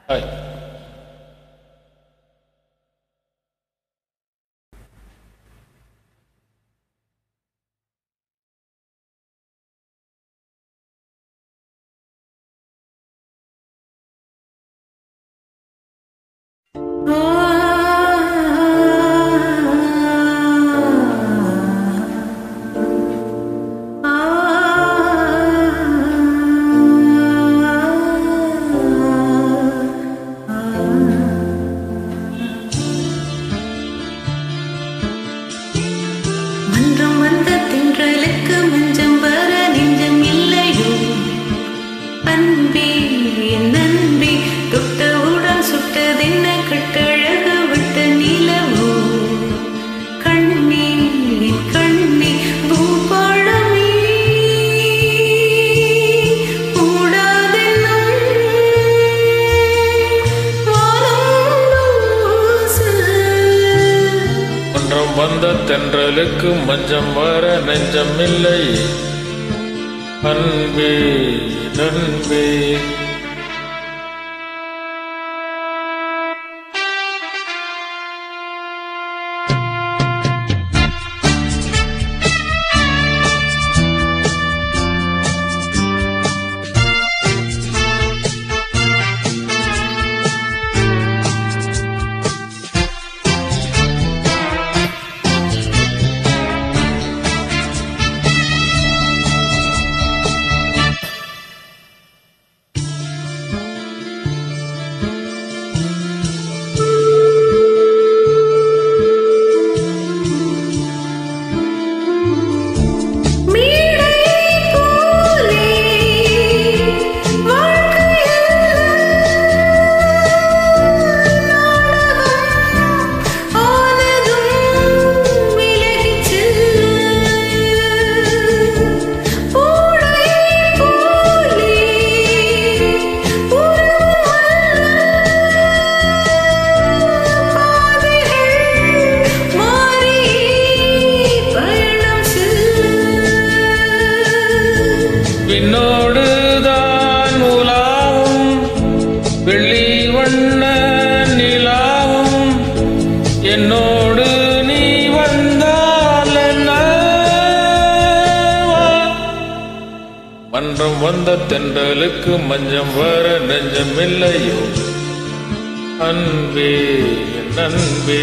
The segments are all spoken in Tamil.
ஹாய் மன்றம் வந்த தின்றலுக்கு மஞ்சம் வர நெஞ்சம் இல்லையோ அன்பே என் அன்பே தொட்டவுடன் சுட்டதென்ன கட்டழகு விட்ட நிலவோ கண்ணே என் கண்ணே பூபாளமே கூடாதென்னும் வானம் தூசு. ஒன்றம் வந்த தென்றலுக்கு மஞ்சம் வர நெஞ்சமில்லை அன்பே நன்பே மீடை போலே வாழ்க்கையில் ஆனதும் விலகிச் செல்ல பூடை போலே பாதைகள் மாறி பயணம் செல்ல விண்ணோடுதான் உலாவும் வெள்ளி வண்ண நிலாவும் என்னோடு நீ வந்தால் என்ன மன்றம் வந்த தென்றலுக்கு மஞ்சம் வர நெஞ்சமில்லையோ அன்பே என் அன்பே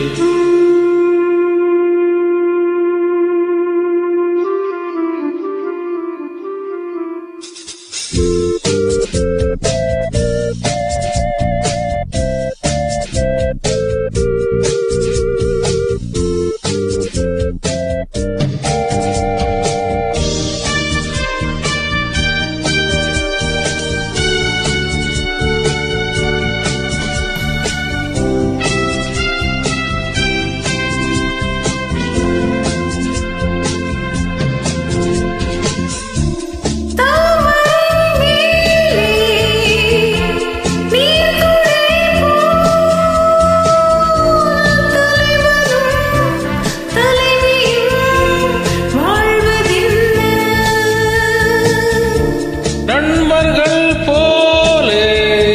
நண்பர்கள் போலே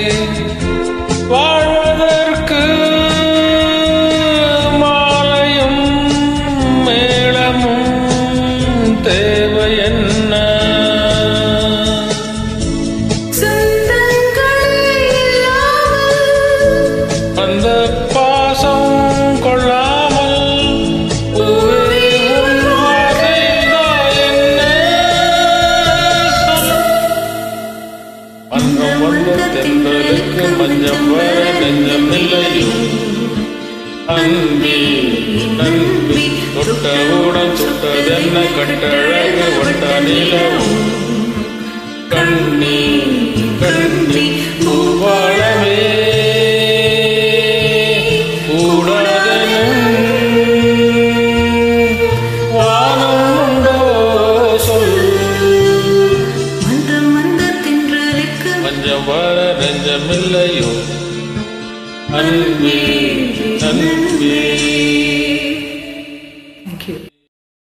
வாழ்வதற்கு மாலையும் மேளமும் தேவை என்ன அந்த பாசம் கொள்ளாமல் பூவே உன் வார்த்தைதான் என்ன சொல் மன்றம் வந்த தென்றலுக்கு மஞ்சம் வர நெஞ்சமில்லையோ அன்பி நன்பி தொட்டவுடன் சுட்டதென்ன கட்டழகு ஒட்ட நிலவோ